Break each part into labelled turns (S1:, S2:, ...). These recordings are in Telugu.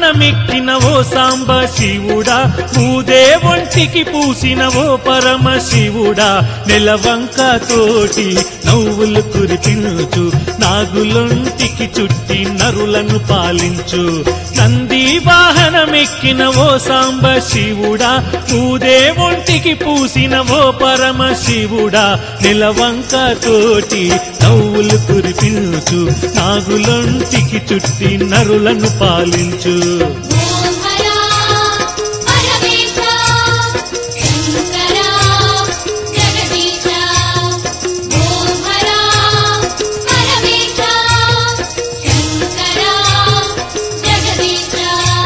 S1: వాహనమెక్కిన ఓ సాంబ శివుడా ఊదే ఒంటికి పూసిన ఓ పరమ శివుడా నెలవంక తోటి నవ్వులు కురిపించు నాగులొంటికి చుట్టి నరులను పాలించు నంది వాహనమెక్కిన ఓ సాంబ శివుడా ఊదే ఒంటికి పూసిన ఓ పరమ శివుడా నెలవంక తోటి నవ్వులు కురిపించు నాగులొంటికి చుట్టి నరులను పాలించు
S2: ఓం హరా పరమేశ శంకర జగదీశ ఓం హరా పరమేశ శంకర జగదీశ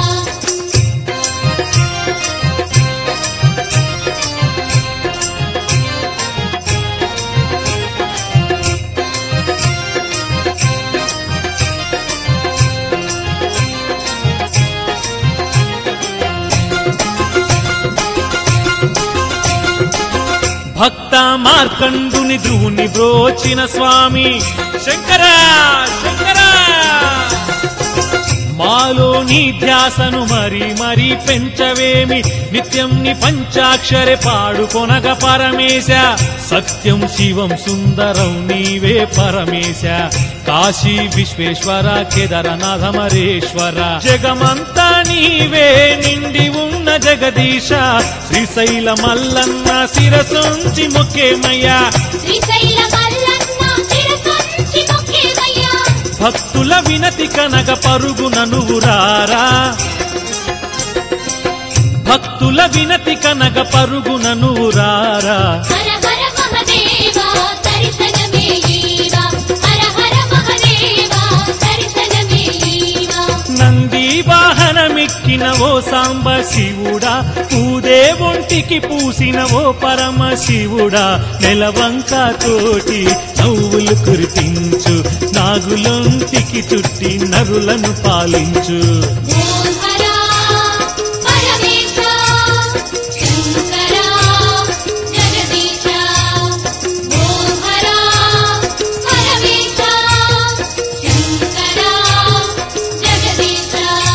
S1: భక్త మార్కండుని ధ్రువుని బ్రోచిన స్వామి శంకర శంకర మాలో నీ ధ్యాసను మరి మరి పెంచవేమి నిత్యం ని పంచాక్షరే పాడుకొనగ పరమేశ సత్యం శివం సుందరం నీవే పరమేశ కాశీ విశ్వేశ్వర కేదారనాథ మరేశ్వర జగమంతా నీవే నిండి ఉన్న జగదీశ శ్రీశైల మల్లన్న శిరసుంచి మొక్కేమయ్యా
S2: శ్రీశైల మల్లన్న శిరసొంచి మొక్కేమయ్యా
S1: భక్తుల వినతి కనగ పరుగున నువ్వు రారా భక్తుల వినతి కనగ పరుగున నువ్వు రారా
S2: హర హర మహదేవ దర్శనమే ఈవా హర హర మహదేవ దర్శనమే ఈవా
S1: నంది వాహనమెక్కిన ఓ సాంబ శివుడా పూదే ఒంటికి పూసిన ఓ పరమ శివుడా నెలవంక తోటి నవ్వులు కురిపించు నాగులొంటికి చుట్టి నరులను పాలించు
S2: ఓం హరా పరమేశ శంకర జగదీశ ఓం హరా పరమేశ శంకర జగదీశ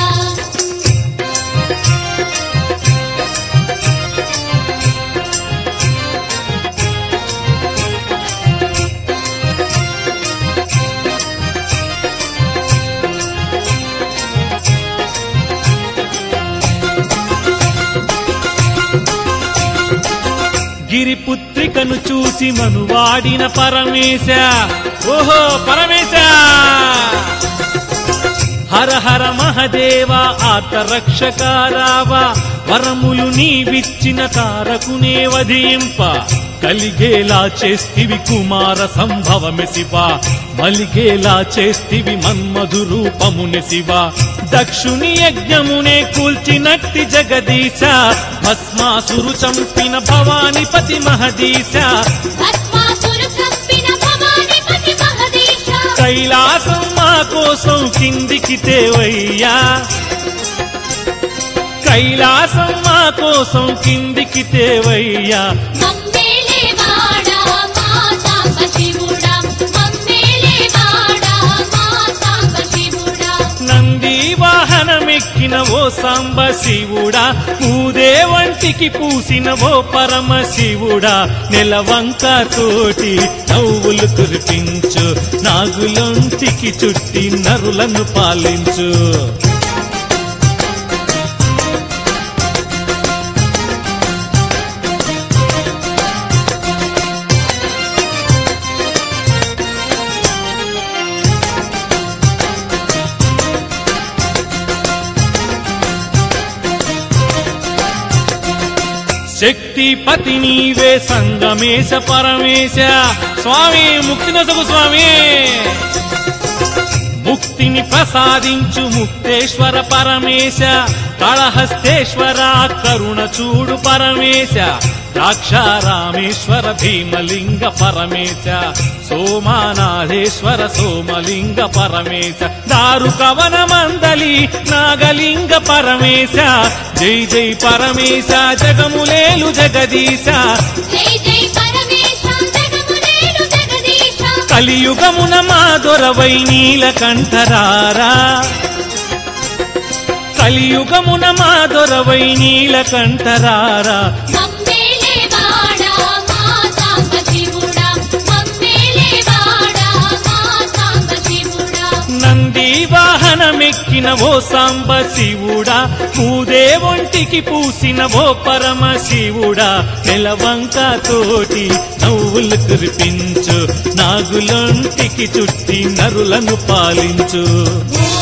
S1: గిరిపుత్రికను చూసి మనువాడిన పరమేశ ఓహో పరమేశ హర హర మహదేవ ఆత రక్షకారావా వరములు నీవిచ్చిన తారకునే వధింప కలిగేలా చేస్తివి కుమార సంభవమి శివ మలిగేలా చేస్తివి మన్మధు రూపముని శివ దక్షుని యజ్ఞమునే కూల్చినట్టి జగదీశ భస్మాసురు చంపిన భవానిపతి మహదీశ
S2: భస్మాసురు చంపిన భవానిపతి మహదీశ
S1: కైలాసం మా కోసం కిందికి తేవయ్యా కైలాసం మా కోసం కిందికి తేవయ్యా
S2: మమ్మేలే వాడా మా సాంబ శివుడా మమ్మేలే వాడా మా సాంబ శివుడా
S1: నంది వాహనమెక్కిన ఓ సాంబ శివుడా ఊదే వంటికి పూసిన ఓ పరమ శివుడా నెలవంక తోటి నవ్వులు కురిపించు నాగులొంటికి చుట్టి నరులను పాలించు శక్తిపతి నీవే సంగమేశ పరమేశ స్వామి ముక్తి నొసగు స్వామి ముక్తిని ప్రసాదించు ముక్తేశ్వర పరమేశ కళహస్తేశ్వర కరుణ చూడు పరమేశ ద్రాక్షారామేశ్వర భీమలింగ పరమేశ సోమానాథేశ్వర సోమలింగ పరమేశ దారు కవన మందలి నాగలింగ పరమేశ జై జై పరమేశ జగములేలు జగదీశ
S2: జై జై పరమేశ జగములేలు జగదీశ
S1: కలియుగమున మా దొరవై నీలకంఠరారా కలియుగమున మా దొరవై నీలకంఠరారా
S2: మమ్మేలే వాడా మా సాంబ శివుడా మమ్మేలే వాడా మా సాంబ శివుడా
S1: నంది వాహనమెక్కిన ఓ సాంబ శివుడా పూదే ఒంటికి పూసిన ఓ పరమ శివుడా నెలవంక తోటి నవ్వులు కురిపించు నాగులొంటికి చుట్టి నరులను పాలించు
S2: ఓ